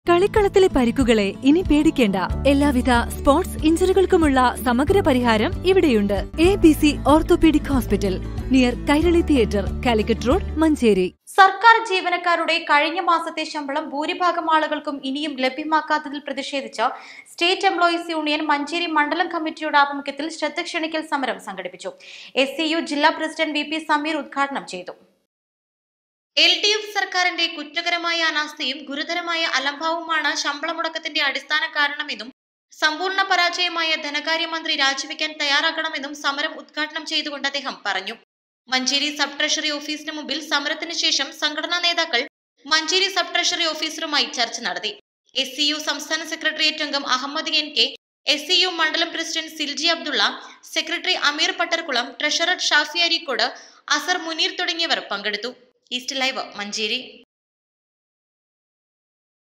കളിക്കളത്തിലെ പരിക്കുകളെ ഇനി പേടിക്കേണ്ട എല്ലാവിധ സ്പോർട്സ് ഇഞ്ചുറികൾക്കുമുള്ള സമഗ്ര പരിഹാരം ഇവിടെയുണ്ട് A B C orthopaedic hospital near Kairali theatre Calicut road Manjeri സർക്കാർ ജീവനക്കാരുടെ കഴിഞ്ഞ മാസത്തെ ശമ്പളം ഭൂരിഭാഗം ആളുകൾക്കും ഇനിയും ലഭ്യമാക്കാത്തതിൽ പ്രതിഷേധിച്ച് സ്റ്റേറ്റ് എംപ്ലോയീസ് യൂണിയൻ മഞ്ചേരി മണ്ഡലം കമ്മിറ്റിയുടെ ആഭിമുഖ്യത്തിൽ ശ്രദ്ധ ക്ഷണിക്കൽ സമരം സംഘടിപ്പിച്ചു എസ് ജില്ലാ പ്രസിഡന്റ് വി പി സമീർ ഉദ്ഘാടനം ചെയ്തു എൽ ഡി എഫ് സർക്കാരിന്റെ കുറ്റകരമായ അനാസ്ഥയും ഗുരുതരമായ അലംഭാവവുമാണ് ശമ്പള മുടക്കത്തിന്റെ അടിസ്ഥാന കാരണമെന്നും സമ്പൂർണ്ണ പരാജയമായ ധനകാര്യമന്ത്രി രാജിവെക്കാൻ തയ്യാറാകണമെന്നും സമരം ഉദ്ഘാടനം ചെയ്തുകൊണ്ട് അദ്ദേഹം പറഞ്ഞു മഞ്ചേരി സബ് ട്രഷറി ഓഫീസിന് മുമ്പിൽ സമരത്തിന് ശേഷം സംഘടനാ നേതാക്കൾ മഞ്ചേരി സബ് ട്രഷറി ഓഫീസറുമായി ചർച്ച നടത്തി എസ് സി യു സംസ്ഥാന സെക്രട്ടേറിയറ്റ് അംഗം Ahammed N K S C U മണ്ഡലം president Silji Abdulla secretary Ameer Pattarkulam treasurer Shafi Areekode Azar Muneer തുടങ്ങിയവർ പങ്കെടുത്തു ഈസ്റ്റ് ലൈവ് മഞ്ചേരി